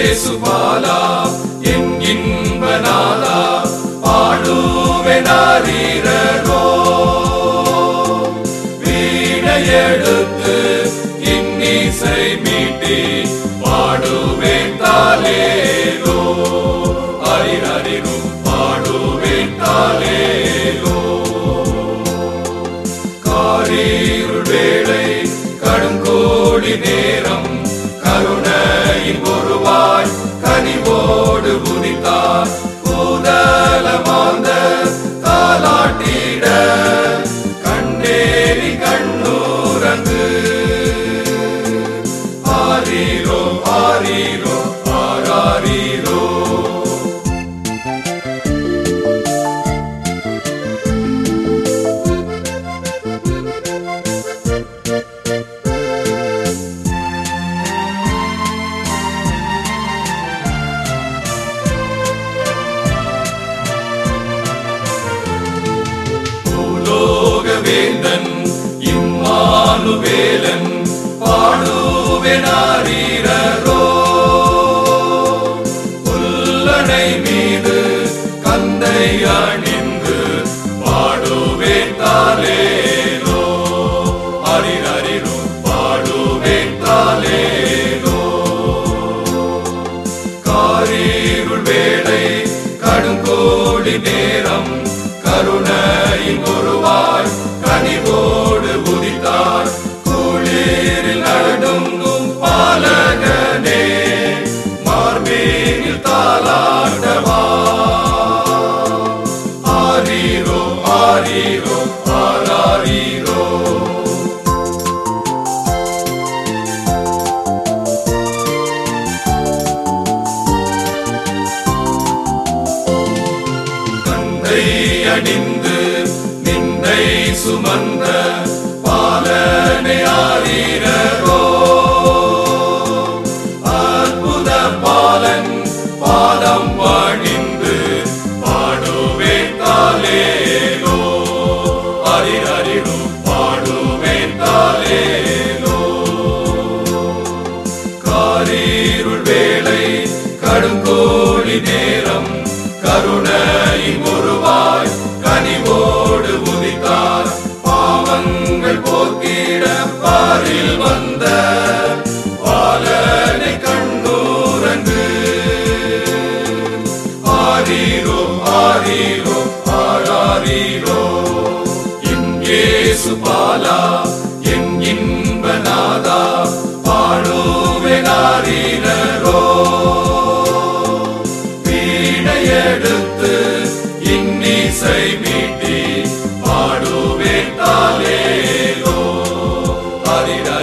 இயேசு பாலா என் இன்பநாதா பாடுவேனாரீரோ வீணையெடுத்து இன்னிசை மீட்டி பாடுவேன் தாலேலோ அரிரரிரும் பாடுவேன் தாலேலோ காரீருள் வேளை கடுங்கோடி நேரம் கருணையின் ஒருவாய் கனிவோடு உதித்தார் பூதலமாந்த தாலாட்டிட கண்ணேறி கண்ணூரங்கு ஆரீரோ ஆரீரோ ஆராரீரோ பூலோகவேந்தன் இம்மானுவேலன் பாடுவேனாரீரோ புல்லனை மீது கந்தை அணிந்து பாடுவேன் தாலேலோ அரிரரிரோ பாடுவேன் தாலேலோ காரீருள் வேளை கடுங்கோடி நேரம் கருணையின் ஒருவாய் கனிவோடு உதித்தார் குளிரில் நடுங்கும் பாலகனே மார்பேனில் தாலாட்டவா ஆரீரோ ஆரீரோ ஆராரீரோ தந்தை அணிந்து நின்னை சுமந்த பாலனை ஆரீரோ அற்புத பாலன் பாதம் பணிந்து பாடுவேன் தாலேலோ அரிரரிரோ பாடுவேன் தாலேலோ காரீருள் வேளை கடுங்கோழி நேரம் கருணையின் ஒருவாய் கனிவோடு உதித்தார் பாவங்கள் போக்கிட பாரில் வந்த பாலனை கண்ணூரங்கு ஆரீரோ ஆரீரோ ஆராரீரோ இங்கேசு பாலா என் இன்பநாதா பாடுவேனாரீரோ வீணையெடுத்து இன்னிசை மீட்டி பாடுவேன் தாலேலோ அரிரரிரோ